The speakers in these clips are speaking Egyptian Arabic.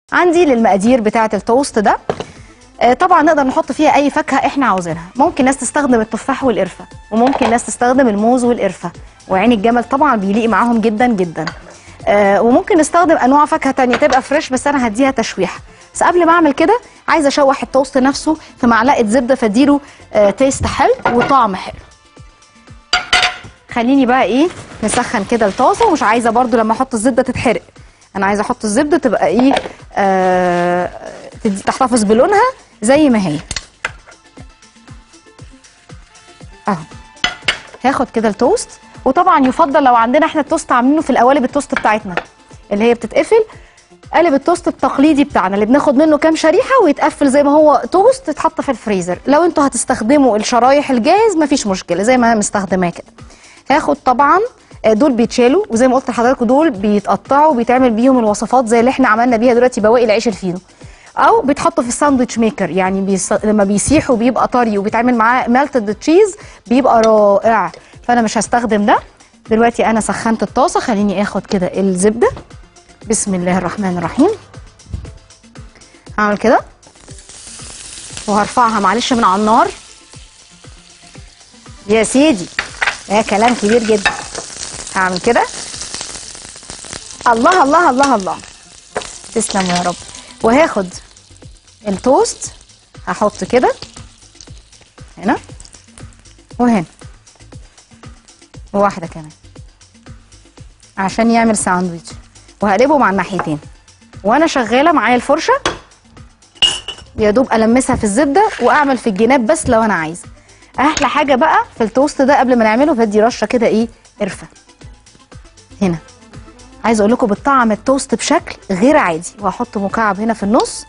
عندي للمقادير بتاعه التوست ده آه، طبعا نقدر نحط فيها اي فاكهه احنا عاوزينها ممكن ناس تستخدم التفاح والقرفه وممكن ناس تستخدم الموز والقرفه وعين الجمل طبعا بيليق معاهم جدا جدا آه، وممكن نستخدم انواع فاكهه تانية تبقى فريش بس انا هديها تشويحه بس قبل ما اعمل كده عايزه اشوح التوست نفسه في معلقه زبده فاديله آه، تيست حلو وطعم حلو خليني بقى ايه نسخن كده الطاسه ومش عايزه برضو لما احط الزبده تتحرق انا عايزه احط الزبده تبقى ايه آه تدي- تحتفظ بلونها زي ما هي اهو هاخد كده التوست وطبعا يفضل لو عندنا احنا التوست عاملينه في القوالب التوست بتاعتنا اللي هي بتتقفل قالب التوست التقليدي بتاعنا اللي بناخد منه كام شريحه ويتقفل زي ما هو توست يتحط في الفريزر لو انتوا هتستخدموا الشرايح الجاهز مفيش مشكله زي ما انا مستخدماه كده هاخد طبعا آه، دول بيتشالوا وزي ما قلت لحضراتكم دول بيتقطعوا وبيتعمل بيهم الوصفات زي اللي احنا عملنا بيها دلوقتي بواقي العيش الفينو او بيتحطوا في الساندوتش ميكر يعني بيص... لما بيسيحوا بيبقى طري وبيتعمل معاه ميلتد تشيز بيبقى رائع فانا مش هستخدم ده دلوقتي انا سخنت الطاسه خليني اخد كده الزبده بسم الله الرحمن الرحيم هعمل كده وهرفعها معلش من على النار يا سيدي ده كلام كبير جدا هعمل كده الله الله الله الله تسلم يا رب وهاخد التوست هحط كده هنا وهنا وواحده كمان عشان يعمل ساندويتش وهقلبه مع الناحيتين وانا شغاله معايا الفرشه يا دوب المسها في الزبده واعمل في الجناب بس لو انا عايزه احلى حاجه بقى في التوست ده قبل ما نعمله بدي رشه كده ايه قرفه هنا عايزه اقول لكم بتطعم التوست بشكل غير عادي وهحط مكعب هنا في النص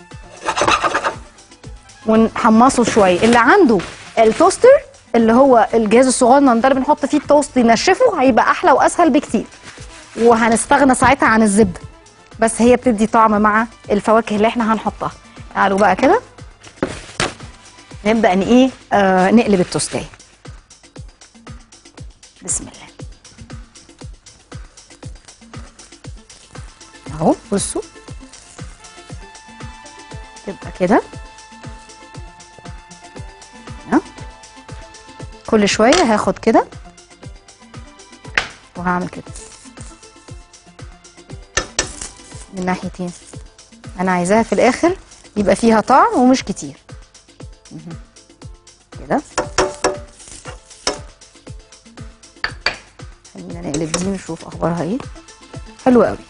ونحمصه شويه اللي عنده التوستر اللي هو الجهاز الصغنن ده اللي بنحط فيه التوست ينشفه هيبقى احلى واسهل بكتير وهنستغنى ساعتها عن الزبده بس هي بتدي طعم مع الفواكه اللي احنا هنحطها تعالوا بقى كده نبدا ان ايه آه نقلب التوستايه بسم الله اهو بصوا تبقى كده ها. كل شويه هاخد كده وهعمل كده من ناحيتين انا عايزاها في الاخر يبقى فيها طعم ومش كتير مهم. كده خلينا نقلب دي نشوف اخبارها ايه حلوه قوي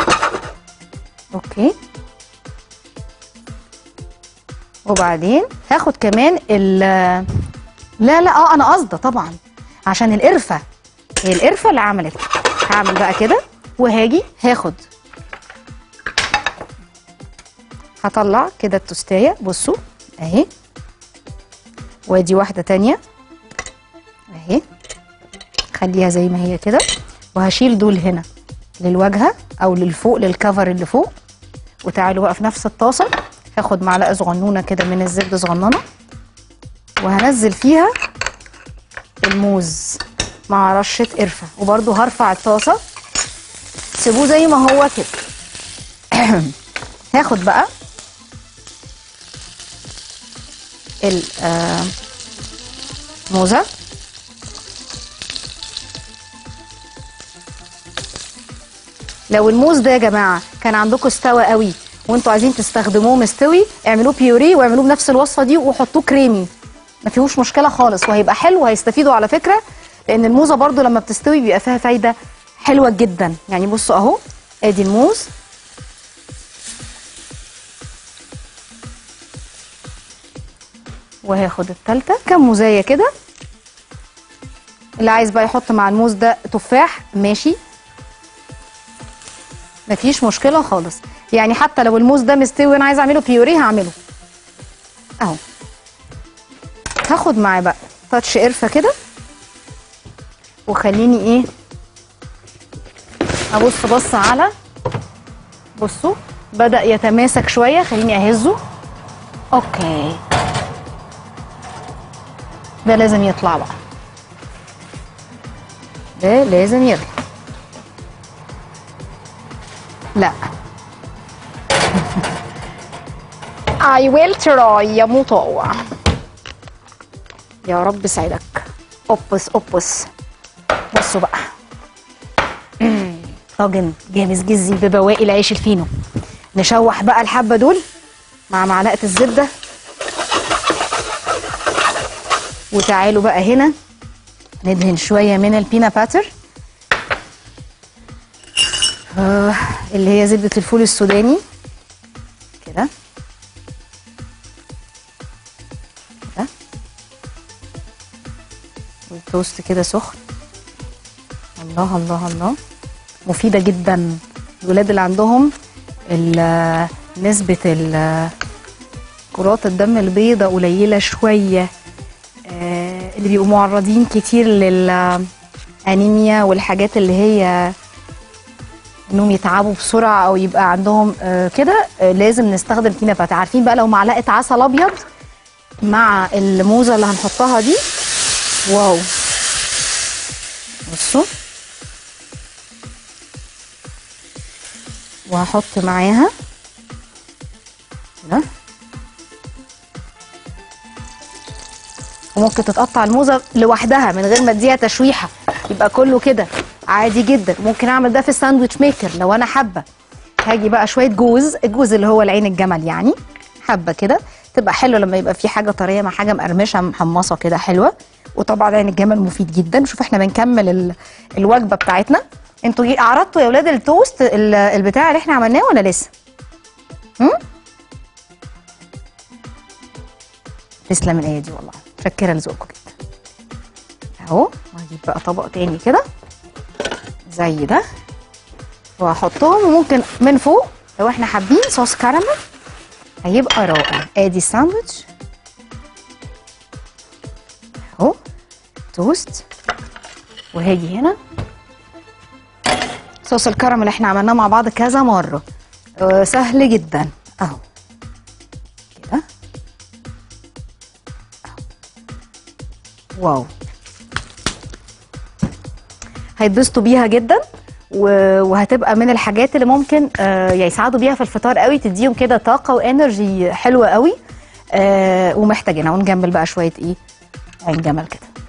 اوكي وبعدين هاخد كمان ال لا لا اه انا قصده طبعا عشان القرفه هي القرفه اللي عملت هعمل بقى كده وهاجي هاخد هطلع كده التوستايه بصوا اهي وادي واحده تانية اهي خليها زي ما هي كده وهشيل دول هنا للواجهه او للفوق للكفر اللي فوق وتعالوا بقى في نفس الطاسه هاخد معلقه صغنونه كده من الزبده صغننه وهنزل فيها الموز مع رشه قرفه وبرده هرفع الطاسه سيبوه زي ما هو كده هاخد بقى الموزه لو الموز ده يا جماعه كان عندكم استوى قوي وانتوا عايزين تستخدموه مستوي اعملوه بيوري واعملوه بنفس الوصفه دي وحطوه كريمي ما فيهوش مشكله خالص وهيبقى حلو وهيستفيدوا على فكره لان الموزه برضو لما بتستوي بيبقى فيها فايده حلوه جدا يعني بصوا اهو ادي الموز وهاخد التالتة كام موزايه كده اللي عايز بقى يحط مع الموز ده تفاح ماشي مفيش مشكله خالص يعني حتى لو الموز ده مستوي وانا عايزه اعمله بيوري هعمله اهو هاخد معاه بقى تاتش قرفه كده وخليني ايه ابص بص على بصوا بدا يتماسك شويه خليني اهزه اوكي ده لازم يطلع بقى ده لازم يطلع لا I will try يا مطوع يا رب سعدك اوبس اوبس بصوا بقى مم. طاجن جامز جزي ببواقي العيش الفينو نشوح بقى الحبه دول مع معلقه الزبده وتعالوا بقى هنا ندهن شويه من البينا باتر آه اللي هي زبده الفول السوداني كده كده والتوست كده سخن الله الله الله مفيده جدا الولاد اللي عندهم ال- نسبه ال- كرات الدم البيضاء قليله شويه آه، اللي بيبقوا معرضين كتير للانيميا والحاجات اللي هي انهم يتعبوا بسرعه او يبقى عندهم آه، كده آه، لازم نستخدم بينا باتر عارفين بقى لو معلقه عسل ابيض مع الموزه اللي هنحطها دي واو بصوا وهحط معاها كده وممكن تتقطع الموزه لوحدها من غير ما اديها تشويحه يبقى كله كده عادي جدا ممكن اعمل ده في الساندوتش ميكر لو انا حابه هاجي بقى شويه جوز الجوز اللي هو العين الجمل يعني حبه كده تبقى حلوه لما يبقى في حاجه طريه مع حاجه مقرمشه محمصه كده حلوه وطبعا عين الجمل مفيد جدا شوف احنا بنكمل ال... الوجبه بتاعتنا انتوا جي- عرضتوا يا اولاد التوست ال- البتاع اللي احنا عملناه ولا لسه هم؟ تسلم الايدي والله متشكره لذوقكم جدا اهو وهجيب بقى طبق تاني كده زي ده وهحطهم وممكن من فوق لو احنا حابين صوص كراميل هيبقى رائع ادي الساندوتش اهو توست وهاجي هنا صوص الكراميل اللي احنا عملناه مع بعض كذا مره آه سهل جدا اهو كده واو هيتبسطوا بيها جدا و- وهتبقى من الحاجات اللي ممكن آه، يساعدوا بيها في الفطار قوي تديهم كده طاقه وانرجي حلوه قوي آه، ومحتاجينها ونجمل بقى شويه ايه عين جمل كده